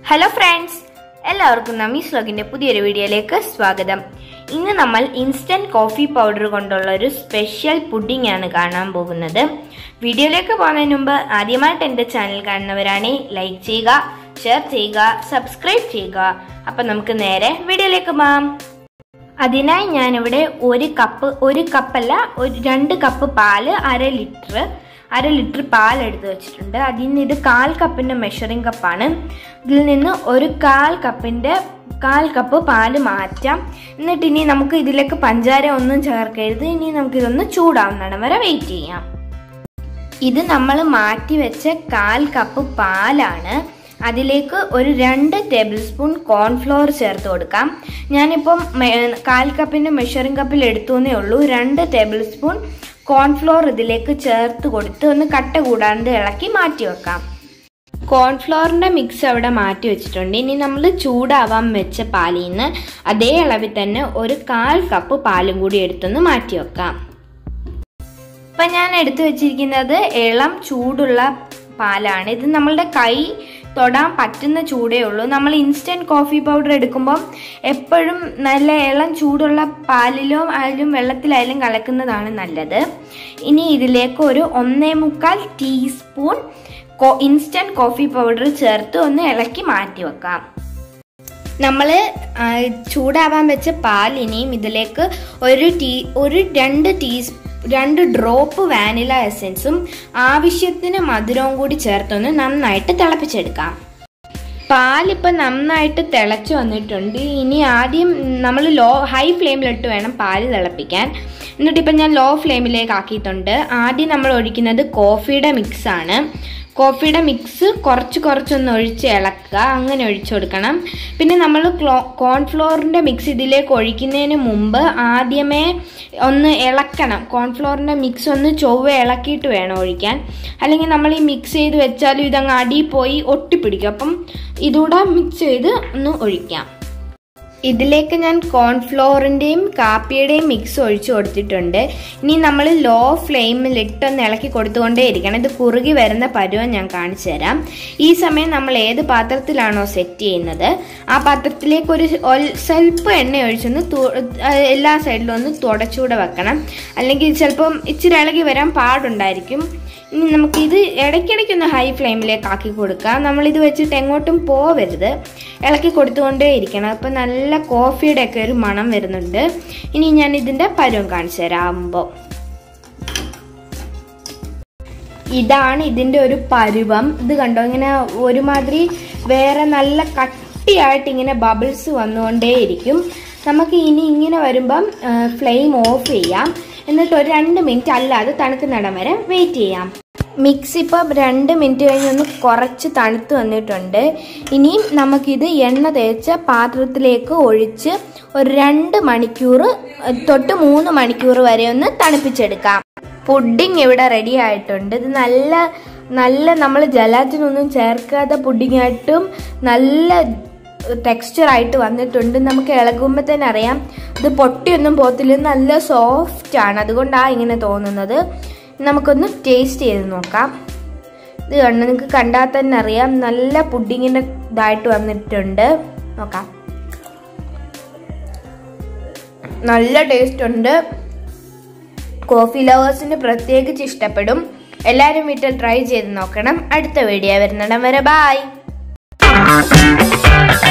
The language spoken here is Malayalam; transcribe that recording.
ഹലോ ഫ്രണ്ട്സ് എല്ലാവർക്കും നമീസ് വ്ലോഗിന്റെ പുതിയൊരു വീഡിയോയിലേക്ക് സ്വാഗതം ഇന്ന് നമ്മൾ ഇൻസ്റ്റന്റ് കോഫി പൗഡർ കൊണ്ടുള്ള ഒരു സ്പെഷ്യൽ പുഡിംഗ് ആണ് കാണാൻ പോകുന്നത് വീഡിയോയിലേക്ക് പോകുന്നതിന് മുമ്പ് ആദ്യമായിട്ട് എൻ്റെ ചാനൽ കാണുന്നവരാണെങ്കിൽ ലൈക്ക് ചെയ്യുക ഷെയർ ചെയ്യുക സബ്സ്ക്രൈബ് ചെയ്യുക അപ്പം നമുക്ക് നേരെ വീഡിയോയിലേക്ക് പോകാം അതിനായി ഞാനിവിടെ ഒരു കപ്പ് ഒരു കപ്പല്ല ഒരു രണ്ട് കപ്പ് പാല് അര ലിറ്റർ അര ലിറ്റർ പാൽ എടുത്ത് വെച്ചിട്ടുണ്ട് അതിൽ നിന്ന് ഇത് കാൽ കപ്പിൻ്റെ മെഷറിംഗ് കപ്പാണ് ഇതിൽ നിന്ന് ഒരു കാൽ കപ്പിൻ്റെ കാൽ കപ്പ് പാല് മാറ്റാം എന്നിട്ട് ഇനി നമുക്ക് ഇതിലേക്ക് പഞ്ചാര ഒന്നും ചേർക്കരുത് ഇനി നമുക്കിതൊന്ന് ചൂടാവുന്നിടം വരെ വെയിറ്റ് ചെയ്യാം ഇത് നമ്മൾ മാറ്റി വെച്ച കാൽ കപ്പ് പാലാണ് അതിലേക്ക് ഒരു രണ്ട് ടേബിൾ സ്പൂൺ കോൺഫ്ലോർ ചേർത്ത് കൊടുക്കാം ഞാനിപ്പം മെ- കാൽ കപ്പിൻ്റെ മെഷറിംഗ് കപ്പിൽ എടുത്തുവെന്നേ ഉള്ളൂ രണ്ട് ടേബിൾ സ്പൂൺ കോൺഫ്ലോർ ഇതിലേക്ക് ചേർത്ത് കൊടുത്ത് ഒന്ന് കട്ട കൂടാണ്ട് ഇളക്കി മാറ്റി വെക്കാം കോൺഫ്ലോറിൻ്റെ മിക്സ് അവിടെ മാറ്റി വെച്ചിട്ടുണ്ട് ഇനി നമ്മൾ ചൂടാവാൻ വെച്ച പാലിൽ നിന്ന് അതേ അളവിൽ തന്നെ ഒരു കാൽ കപ്പ് പാലും കൂടി എടുത്തൊന്ന് മാറ്റി വെക്കാം ഇപ്പം ഞാൻ എടുത്തു വെച്ചിരിക്കുന്നത് ഇളം ചൂടുള്ള പാലാണ് ഇത് നമ്മളുടെ കൈ തൊടാൻ പറ്റുന്ന ചൂടേ ഉള്ളൂ നമ്മൾ ഇൻസ്റ്റൻറ്റ് കോഫി പൗഡർ എടുക്കുമ്പം എപ്പോഴും നല്ല ഇളം ചൂടുള്ള പാലിലോ ആയാലും വെള്ളത്തിലായാലും കലക്കുന്നതാണ് നല്ലത് ഇനി ഇതിലേക്ക് ഒരു ഒന്നേ മുക്കാൽ ടീസ്പൂൺ ഇൻസ്റ്റൻറ്റ് കോഫി പൗഡർ ചേർത്ത് ഒന്ന് ഇളക്കി മാറ്റി വെക്കാം നമ്മൾ ചൂടാവാൻ വെച്ച പാൽ ഇനിയും ഇതിലേക്ക് ഒരു ടീ ഒരു രണ്ട് ടീസ് രണ്ട് ഡ്രോപ്പ് വാനില എസൻസും ആവശ്യത്തിന് മധുരവും കൂടി ചേർത്തൊന്ന് നന്നായിട്ട് തിളപ്പിച്ചെടുക്കാം പാലിപ്പോൾ നന്നായിട്ട് തിളച്ച് വന്നിട്ടുണ്ട് ഇനി ആദ്യം നമ്മൾ ലോ ഹൈ ഫ്ലെയിമിലിട്ട് വേണം പാല് തിളപ്പിക്കാൻ എന്നിട്ടിപ്പം ഞാൻ ലോ ഫ്ലെയിമിലേക്ക് ആക്കിയിട്ടുണ്ട് ആദ്യം നമ്മൾ ഒഴിക്കുന്നത് കോഫിയുടെ മിക്സാണ് കോഫിയുടെ മിക്സ് കുറച്ച് കുറച്ചൊന്ന് ഒഴിച്ച് ഇളക്കുക അങ്ങനെ ഒഴിച്ചു കൊടുക്കണം പിന്നെ നമ്മൾ ക്ലോ കോൺഫ്ലോറിൻ്റെ മിക്സ് ഇതിലേക്ക് ഒഴിക്കുന്നതിന് മുമ്പ് ആദ്യമേ ഒന്ന് ഇളക്കണം കോൺഫ്ലോറിൻ്റെ മിക്സ് ഒന്ന് ചൊവ്വ ഇളക്കിയിട്ട് വേണം ഒഴിക്കാൻ അല്ലെങ്കിൽ നമ്മൾ ഈ മിക്സ് ചെയ്ത് വെച്ചാലും ഇതങ്ങ് അടി പോയി ഒട്ടിപ്പിടിക്കും അപ്പം ഇതുകൂടെ മിക്സ് ചെയ്ത് ഒന്ന് ഒഴിക്കാം ഇതിലേക്ക് ഞാൻ കോൺഫ്ലോറിൻ്റെയും കാപ്പിയുടെയും മിക്സ് ഒഴിച്ചു കൊടുത്തിട്ടുണ്ട് ഇനി നമ്മൾ ലോ ഫ്ലെയിമിൽ ഇട്ടൊന്ന് ഇളക്കി കൊടുത്തുകൊണ്ടേ ഇരിക്കണം ഇത് കുറുകി വരുന്ന പരുവം ഞാൻ കാണിച്ചു തരാം ഈ സമയം നമ്മൾ ഏത് പാത്രത്തിലാണോ സെറ്റ് ചെയ്യുന്നത് ആ പാത്രത്തിലേക്ക് ഒരു ഒൽ- സ്വല്പം എണ്ണ ഒഴിച്ചൊന്ന് തു- എല്ലാ സൈഡിലും ഒന്ന് തുടച്ചുകൂടെ വെക്കണം അല്ലെങ്കിൽ ചിലപ്പം ഇച്ചിരി ഇളകി വരാൻ പാടുണ്ടായിരിക്കും ഇനി നമുക്കിത് ഇടയ്ക്കിടയ്ക്കൊന്ന് ഹൈ ഫ്ലെയിമിലേക്ക് ആക്കി കൊടുക്കാം നമ്മളിത് വെച്ചിട്ട് എങ്ങോട്ടും പോവരുത് ഇളക്കി കൊടുത്തുകൊണ്ടേ ഇരിക്കണം അപ്പം നല്ല കോഫിയുടെ ഒക്കെ ഒരു മണം വരുന്നുണ്ട് ഇനി ഞാൻ ഇതിൻ്റെ പരുവം കാണിച്ചു തരാകുമ്പോൾ ഇതാണ് ഇതിൻ്റെ ഒരു പരുവം ഇത് കണ്ടോ ഇങ്ങനെ ഒരുമാതിരി വേറെ നല്ല കട്ടിയായിട്ട് ഇങ്ങനെ ബബിൾസ് വന്നുകൊണ്ടേയിരിക്കും നമുക്ക് ഇനി ഇങ്ങനെ വരുമ്പം ഫ്ലെയിം ഓഫ് ചെയ്യാം എന്നിട്ട് ഒരു രണ്ട് മിനിറ്റ് അല്ലാതെ തണുക്കുന്നിടം വരെ വെയിറ്റ് ചെയ്യാം മിക്സ് ഇപ്പം രണ്ട് മിനിറ്റ് കഴിഞ്ഞൊന്ന് കുറച്ച് തണുത്ത് വന്നിട്ടുണ്ട് ഇനിയും നമുക്കിത് എണ്ണ തേച്ച പാത്രത്തിലേക്ക് ഒഴിച്ച് ഒരു രണ്ട് മണിക്കൂർ തൊട്ട് മൂന്ന് മണിക്കൂർ വരെ ഒന്ന് തണുപ്പിച്ചെടുക്കാം പുഡിംഗ് ഇവിടെ റെഡി ആയിട്ടുണ്ട് ഇത് നല്ല നല്ല നമ്മൾ ജലാറ്റിനൊന്നും ചേർക്കാത്ത പുഡിംഗ് ആയിട്ടും നല്ല ടെക്സ്ചർ ആയിട്ട് വന്നിട്ടുണ്ട് നമുക്ക് ഇളകുമ്പോൾ തന്നെ അറിയാം ഇത് പൊട്ടിയൊന്നും പോകത്തില്ല നല്ല സോഫ്റ്റ് ആണ് അതുകൊണ്ടാണ് ഇങ്ങനെ തോന്നുന്നത് നമുക്കൊന്ന് ടേസ്റ്റ് ചെയ്ത് നോക്കാം ഇത് കണ്ട് നിങ്ങൾക്ക് കണ്ടാൽ തന്നെ അറിയാം നല്ല പുഡിങ്ങിൻ്റെ ഇതായിട്ട് വന്നിട്ടുണ്ട് നോക്കാം നല്ല ടേസ്റ്റ് ഉണ്ട് കോഫി ലവേഴ്സിന് പ്രത്യേകിച്ച് ഇഷ്ടപ്പെടും എല്ലാവരും വീട്ടിൽ ട്രൈ ചെയ്ത് നോക്കണം അടുത്ത വീഡിയോ വരുന്നിടം വരെ ബായ്